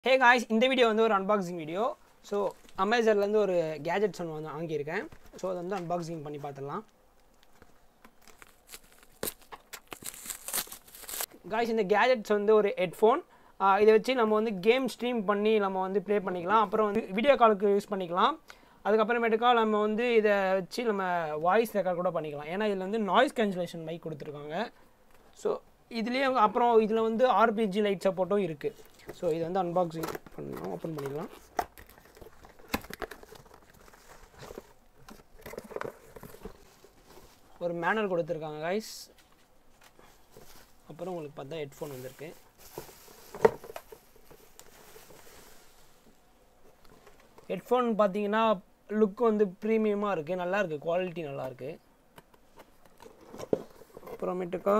hey guys இந்த video வந்து ஒரு அன்பாக்சிங் வீடியோ ஸோ அமேசான்லேருந்து ஒரு கேஜெட்ஸ் ஒன்று வந்து வாங்கியிருக்கேன் ஸோ அதை வந்து அன்பாக்சிங் பண்ணி பார்த்துடலாம் காய்ஸ் இந்த கேஜெட்ஸ் வந்து ஒரு ஹெட்ஃபோன் இதை வச்சு நம்ம வந்து கேம் ஸ்ட்ரீம் பண்ணி நம்ம வந்து ப்ளே பண்ணிக்கலாம் அப்புறம் வந்து வீடியோ காலுக்கு யூஸ் பண்ணிக்கலாம் அதுக்கப்புறமேட்டுக்கா நம்ம வந்து இதை வச்சு நம்ம வாய்ஸ் ரெக்கார்ட் கூட பண்ணிக்கலாம் ஏன்னா இதில் வந்து நாய்ஸ் கேன்சலேஷன் மைக் கொடுத்துருக்காங்க ஸோ இதுலேயே அப்புறம் இதில் வந்து ஆர்பிஜி லைட் சப்போர்ட்டும் இருக்குது ஸோ இது வந்து அன்பாக்சிங் பண்ணலாம் ஓப்பன் பண்ணிடலாம் ஒரு மேனுவல் கொடுத்துருக்காங்க கைஸ் அப்புறம் உங்களுக்கு பார்த்தா ஹெட்ஃபோன் வந்திருக்கு ஹெட்ஃபோன் பார்த்தீங்கன்னா லுக் வந்து ப்ரீமியமாக இருக்குது நல்லா இருக்குது குவாலிட்டி நல்லா இருக்குது அப்புறமேட்டுக்கா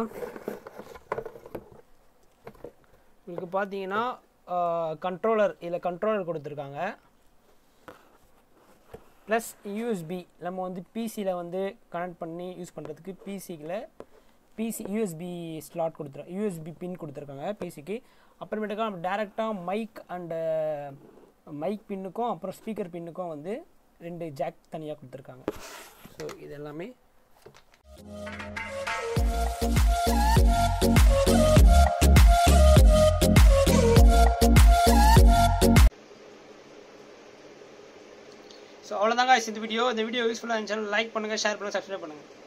உங்களுக்கு பார்த்தீங்கன்னா கண்ட்ரோலர் இதில் கண்ட்ரோலர் கொடுத்துருக்காங்க ப்ளஸ் யூஎஸ்பி நம்ம வந்து பிசியில் வந்து கனெக்ட் பண்ணி யூஸ் பண்ணுறதுக்கு பிசியில் பிசி யூஎஸ்பி ஸ்லாட் கொடுத்துரு யூஎஸ்பி பின் கொடுத்துருக்காங்க பிசிக்கு அப்புறமேட்டுக்கா நம்ம டேரெக்டாக மைக் அண்டு மைக் பின்னுக்கும் அப்புறம் ஸ்பீக்கர் பின்னுக்கும் வந்து ரெண்டு ஜாக் தனியாக கொடுத்துருக்காங்க ஸோ இது எல்லாமே ஸோ அவ்வளோதாங்க இந்த வீடியோ இந்த வீடியோ யூஸ்ஃபுல்லாக இருந்துச்சு லைக் பண்ணுங்கள் ஷேர் பண்ணுங்கள் சப்ஸ்கிரைப் பண்ணுங்கள்